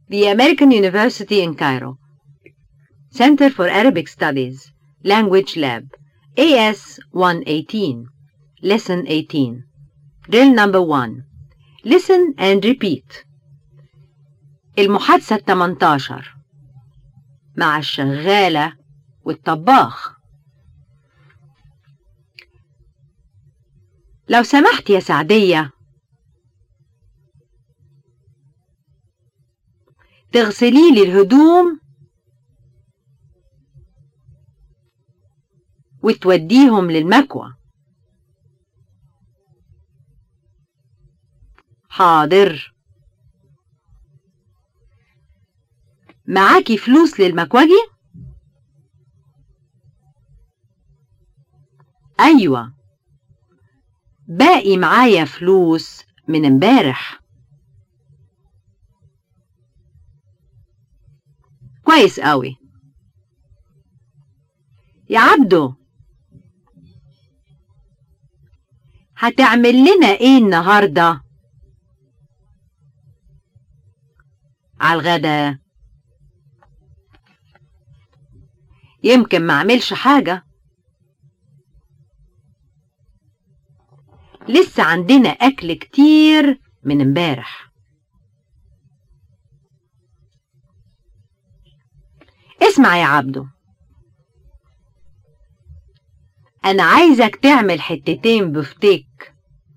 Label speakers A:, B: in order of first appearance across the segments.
A: The American University in Cairo. Center for Arabic Studies. Language Lab. AS 118. Lesson 18. Drill number 1. Listen and repeat. المحادثة 18 مع الشغالة والطباخ لو سمحت يا سعدية تغسلي لي الهدوم وتوديهم للمكوى حاضر معاكي فلوس للمكوجي ايوه باقي معايا فلوس من امبارح كويس قوي يا عبدو هتعمل لنا ايه النهارده على الغدا يمكن ما اعملش حاجه لسه عندنا اكل كتير من امبارح اسمع يا عبدو انا عايزك تعمل حتتين بفتيك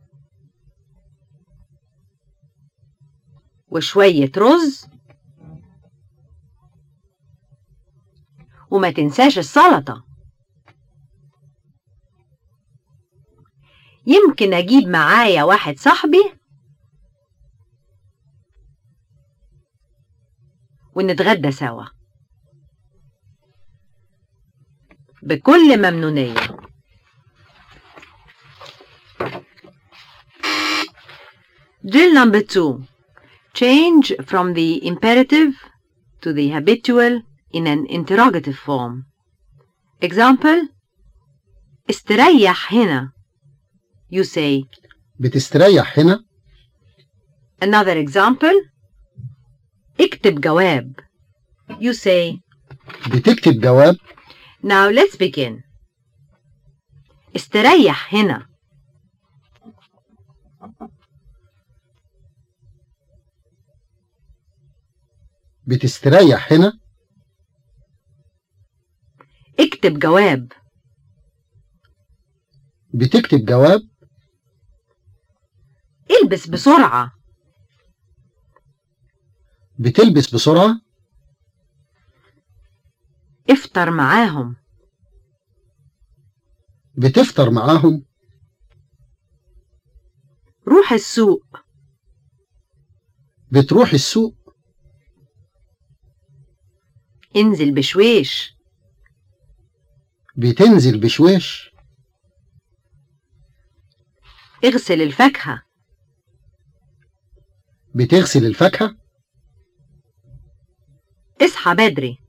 A: وشوية رز وما تنساش السلطة يمكن أجيب معايا واحد صاحبي ونتغدى سوا بكل ممنونية Drill number two. Change from the imperative to the habitual in an interrogative form. Example استريح هنا You say
B: بتستريح هنا
A: Another example اكتب جواب You say
B: بتكتب جواب
A: Now let's begin استريح هنا
B: بتستريح هنا
A: اكتب جواب
B: بتكتب جواب
A: البس بسرعة
B: بتلبس بسرعة
A: افطر معاهم
B: بتفطر معاهم
A: روح السوق
B: بتروح السوق
A: انزل بشويش
B: بتنزل بشويش
A: اغسل الفاكهة
B: بتغسل الفاكهة
A: اصحى بدري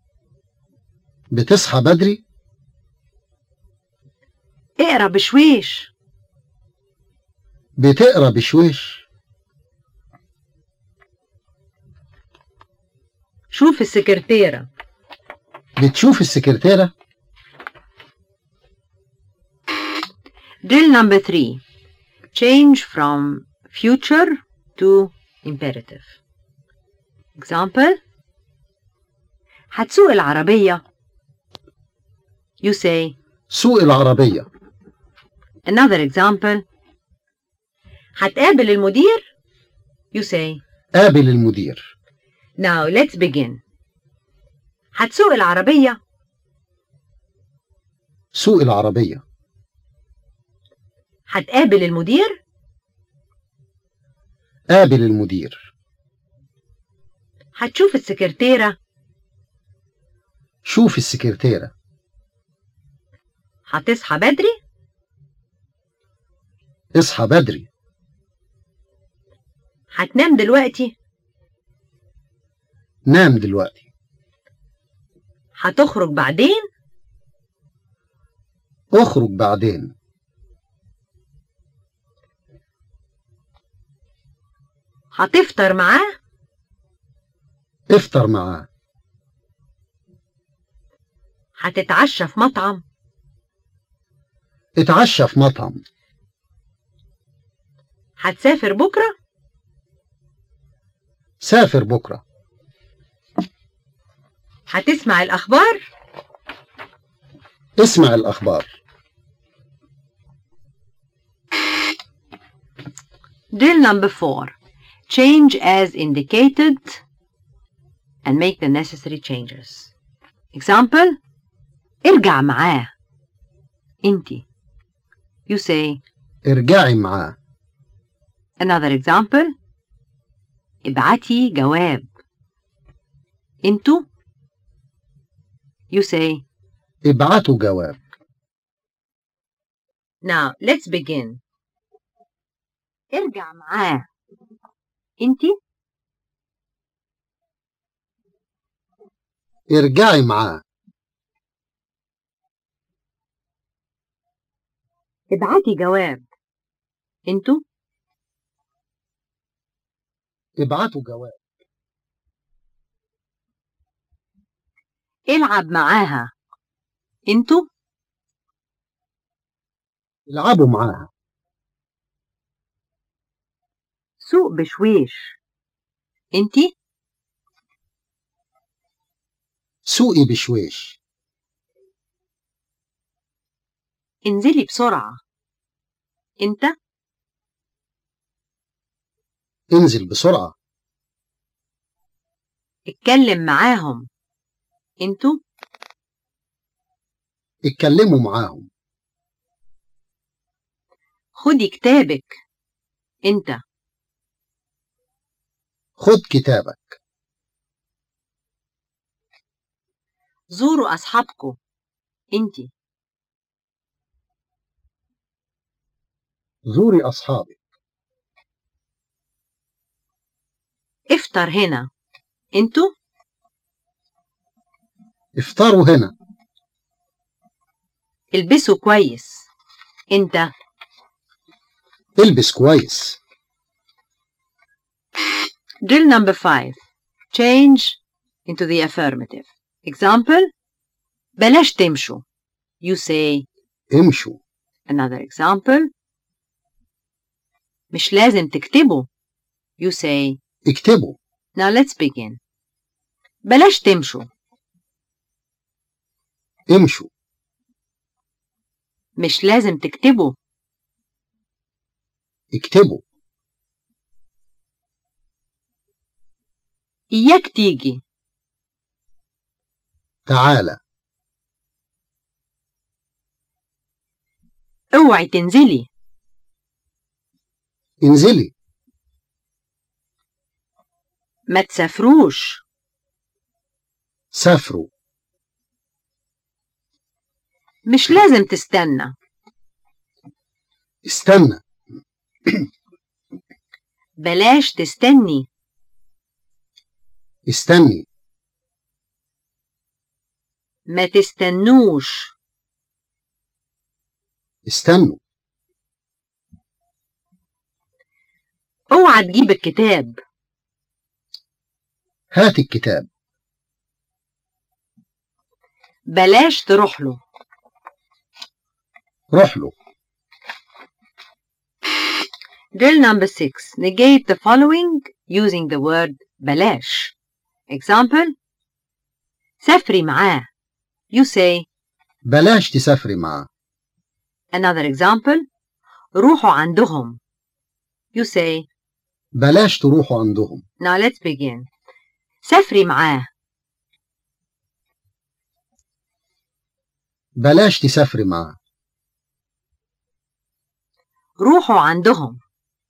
B: بتصحى بدري
A: اقرا بشويش
B: بتقرا بشويش
A: شوف السكرتيرة
B: بتشوف السكرتيرة
A: Drill number three. Change from future to imperative. Example هتسوق العربية You say
B: سوق العربية
A: Another example هتقابل المدير You say
B: قابل المدير
A: Now let's begin هتسوق العربية
B: سوق العربية
A: هتقابل المدير
B: قابل المدير
A: هتشوف السكرتيرة
B: شوف السكرتيرة
A: هتصحى بدري
B: اصحى بدري
A: هتنام دلوقتي
B: نام دلوقتي
A: هتخرج بعدين
B: اخرج بعدين
A: هتفطر معاه
B: افطر معاه
A: هتتعشى في مطعم
B: اتعشى في مطعم
A: هتسافر بكرة
B: سافر بكرة
A: هتسمع الأخبار
B: اسمع الأخبار
A: Drill number four. Change as indicated and make the necessary changes. Example ارجع معاه انتي You say
B: ارجعي معاه
A: another example ابعتي جواب انتوا You say
B: ابعتوا جواب
A: Now let's begin ارجع معاه انتي
B: ارجعي معاه
A: ابعتي جواب انتوا
B: ابعتوا جواب
A: العب معاها انتوا
B: العبوا معاها
A: سوق بشويش انتي
B: سوقي بشويش
A: انزلي بسرعة انت
B: انزل بسرعة
A: اتكلم معاهم انتوا
B: اتكلموا معاهم
A: خدي كتابك انت
B: خد كتابك
A: زوروا اصحابكم انتي
B: زوري أصحابك
A: افطر هنا انتوا
B: افطروا هنا
A: البسوا كويس انت
B: البس كويس
A: Drill number five. Change into the affirmative. Example بلاش تمشوا You say
B: امشوا
A: another example مش لازم تكتبوا You say
B: اكتبوا
A: Now let's begin. بلاش تمشوا
B: امشوا
A: مش لازم تكتبوا
B: اكتبوا
A: إياك تيجي
B: تعالى
A: اوعي تنزلي
B: انزلي
A: ما تسافروش
B: سافروا
A: مش لازم تستنى
B: استنى
A: بلاش تستني
B: استني
A: ما تستنوش
B: استنوا
A: اوعى تجيب الكتاب
B: هات الكتاب
A: بلاش تروح له
B: روح له
A: Drill number six. Negate the following using the word بلاش. Example سافري معاه You say
B: بلاش تسافري معاه
A: another example روحوا عندهم You say
B: بلاش تروحوا عندهم
A: Now let's begin. سافري معاه
B: بلاش تسافري معاه
A: روحوا عندهم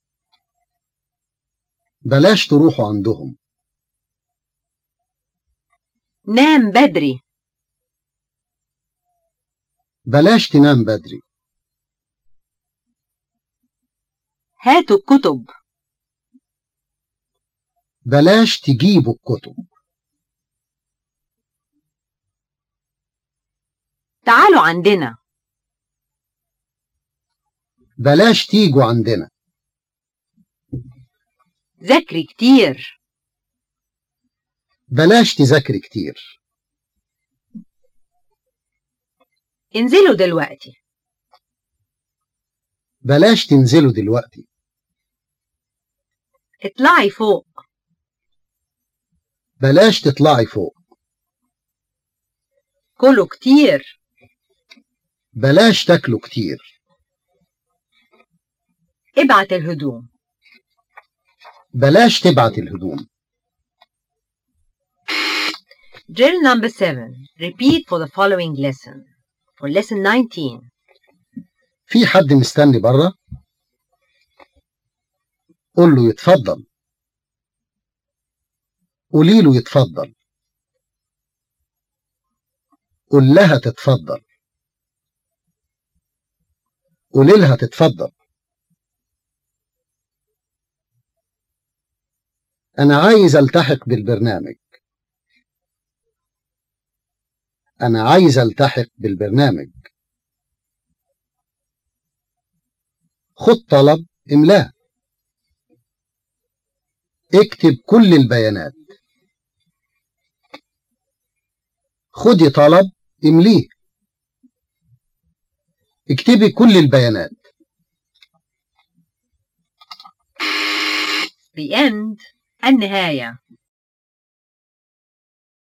B: بلاش تروحوا عندهم
A: نام بدري
B: بلاش تنام بدري
A: هاتوا الكتب
B: بلاش تجيبوا الكتب
A: تعالوا عندنا
B: بلاش تيجوا عندنا
A: ذاكري كتير
B: بلاش تذاكري كتير
A: انزلوا دلوقتي
B: بلاش تنزلوا دلوقتي
A: اطلعي فوق
B: بلاش تطلعي فوق
A: كلوا كتير
B: بلاش تاكلوا كتير
A: ابعت الهدوم
B: بلاش تبعت الهدوم
A: Drill number 7. Repeat for the following lesson. For lesson 19.
B: في حد مستني بره قول له يتفضل قولي له يتفضل قول لها تتفضل قولي لها تتفضل أنا عايز ألتحق بالبرنامج أنا عايز ألتحق بالبرنامج خد طلب املاه اكتب كل البيانات خدي طلب امليه اكتبي كل البيانات
A: The end. النهاية.